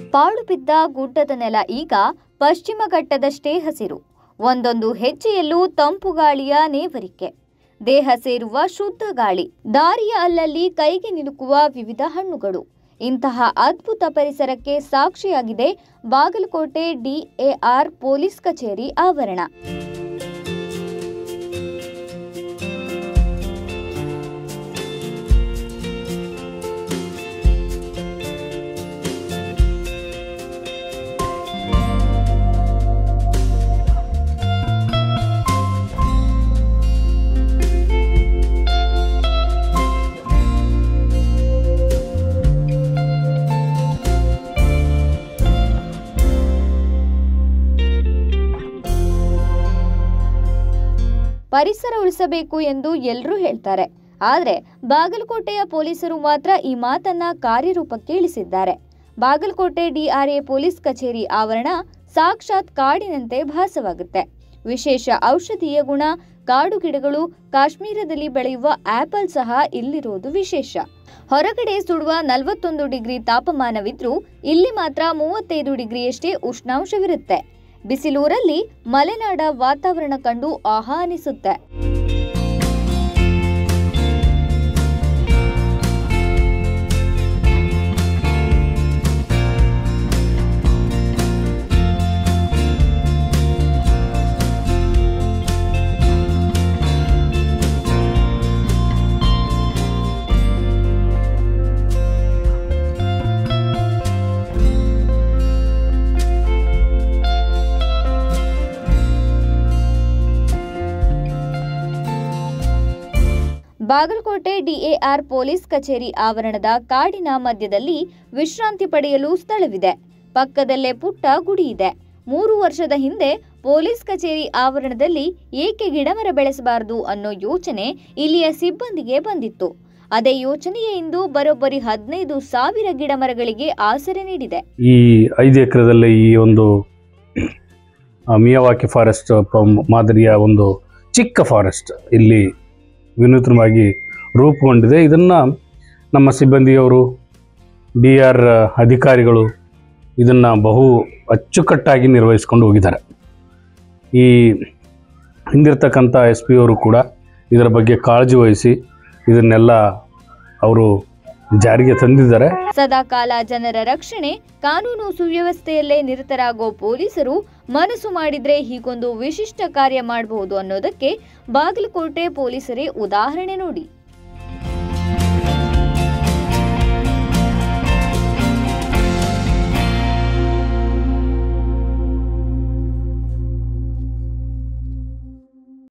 ಪಾಳು ಬಿದ್ದ ಗುಡ್ಡದ ನೆಲ ಈಗ ಪಶ್ಚಿಮ ಘಟ್ಟದಷ್ಟೇ ಹಸಿರು ಒಂದೊಂದು ಹೆಜ್ಜೆಯಲ್ಲೂ ತಂಪು ಗಾಳಿಯ ನೇವರಿಕೆ ದೇಹ ಸೇರುವ ಶುದ್ಧ ಗಾಳಿ ದಾರಿಯ ಅಲ್ಲಲ್ಲಿ ಕೈಗೆ ನಿಲುಕುವ ವಿವಿಧ ಹಣ್ಣುಗಳು ಇಂತಹ ಅದ್ಭುತ ಪರಿಸರಕ್ಕೆ ಸಾಕ್ಷಿಯಾಗಿದೆ ಬಾಗಲಕೋಟೆ ಡಿಎಆರ್ ಪೊಲೀಸ್ ಕಚೇರಿ ಆವರಣ ಪರಿಸರ ಉಳಿಸಬೇಕು ಎಂದು ಎಲ್ಲರೂ ಹೇಳ್ತಾರೆ ಆದರೆ ಬಾಗಲಕೋಟೆಯ ಪೊಲೀಸರು ಮಾತ್ರ ಈ ಮಾತನ್ನ ಕಾರ್ಯರೂಪಕ್ಕೆ ಇಳಿಸಿದ್ದಾರೆ ಬಾಗಲಕೋಟೆ ಡಿಆರ್ಎ ಪೊಲೀಸ್ ಕಚೇರಿ ಆವರಣ ಸಾಕ್ಷಾತ್ ಕಾಡಿನಂತೆ ಭಾಸವಾಗುತ್ತೆ ವಿಶೇಷ ಔಷಧೀಯ ಗುಣ ಕಾಡು ಗಿಡಗಳು ಕಾಶ್ಮೀರದಲ್ಲಿ ಬೆಳೆಯುವ ಆಪಲ್ ಸಹ ಇಲ್ಲಿರೋದು ವಿಶೇಷ ಹೊರಗಡೆ ಸುಡುವ ನಲವತ್ತೊಂದು ಡಿಗ್ರಿ ತಾಪಮಾನವಿದ್ರೂ ಇಲ್ಲಿ ಮಾತ್ರ ಮೂವತ್ತೈದು ಡಿಗ್ರಿಯಷ್ಟೇ ಉಷ್ಣಾಂಶವಿರುತ್ತೆ ಬಿಸಿಲೂರಲ್ಲಿ ಮಲೆನಾಡ ವಾತಾವರಣ ಕಂಡು ಆಹಾ ಅನಿಸುತ್ತೆ ಬಾಗಲಕೋಟೆ ಡಿಎಆರ್ ಪೊಲೀಸ್ ಕಚೇರಿ ಆವರಣದ ಕಾಡಿನ ಮಧ್ಯದಲ್ಲಿ ವಿಶ್ರಾಂತಿ ಪಡೆಯಲು ಸ್ಥಳವಿದೆ ಪಕ್ಕದಲ್ಲೇ ಪುಟ್ಟ ಗುಡಿ ಇದೆ ಮೂರು ವರ್ಷದ ಹಿಂದೆ ಪೊಲೀಸ್ ಕಚೇರಿ ಆವರಣದಲ್ಲಿ ಏಕೆ ಗಿಡಮರ ಬೆಳೆಸಬಾರದು ಅನ್ನೋ ಯೋಚನೆ ಇಲ್ಲಿಯ ಸಿಬ್ಬಂದಿಗೆ ಬಂದಿತ್ತು ಅದೇ ಯೋಚನೆಯೇ ಇಂದು ಬರೋಬ್ಬರಿ ಹದಿನೈದು ಸಾವಿರ ಗಿಡಮರಗಳಿಗೆ ಆಸರೆ ನೀಡಿದೆ ಈ ಐದು ಎಕರೆದಲ್ಲಿ ಈ ಒಂದು ಆ, ಮಿಯಾವಾಕಿ ಫಾರೆಸ್ಟ್ ಪ- ಮಾದರಿಯ ಒಂದು ಚಿಕ್ಕ ಫಾರೆಸ್ಟ್ ಇಲ್ಲಿ ವಿನೂತನವಾಗಿ ರೂಪುಗೊಂಡಿದೆ ಇದನ್ನು ನಮ್ಮ ಸಿಬ್ಬಂದಿಯವರು ಡಿ ಆರ್ ಅಧಿಕಾರಿಗಳು ಇದನ್ನು ಬಹು ಅಚ್ಚುಕಟ್ಟಾಗಿ ನಿರ್ವಹಿಸ್ಕೊಂಡು ಹೋಗಿದ್ದಾರೆ ಈ ಹಿಂದಿರ್ತಕ್ಕಂಥ ಎಸ್ ಪಿ ಅವರು ಕೂಡ ಇದರ ಬಗ್ಗೆ ಕಾಳಜಿ ವಹಿಸಿ ಇದನ್ನೆಲ್ಲ ಅವರು ಜಾರಿಗೆ ತಂದಿದ್ದಾರೆ ಸದಾಕಾಲ ಜನರ ರಕ್ಷಣೆ ಕಾನೂನು ಸುವ್ಯವಸ್ಥೆಯಲ್ಲೇ ನಿರತರಾಗೋ ಪೊಲೀಸರು ಮನಸ್ಸು ಮಾಡಿದ್ರೆ ಹೀಗೊಂದು ವಿಶಿಷ್ಟ ಕಾರ್ಯ ಮಾಡಬಹುದು ಅನ್ನೋದಕ್ಕೆ ಬಾಗಲಕೋಟೆ ಪೊಲೀಸರೇ ಉದಾಹರಣೆ ನೋಡಿ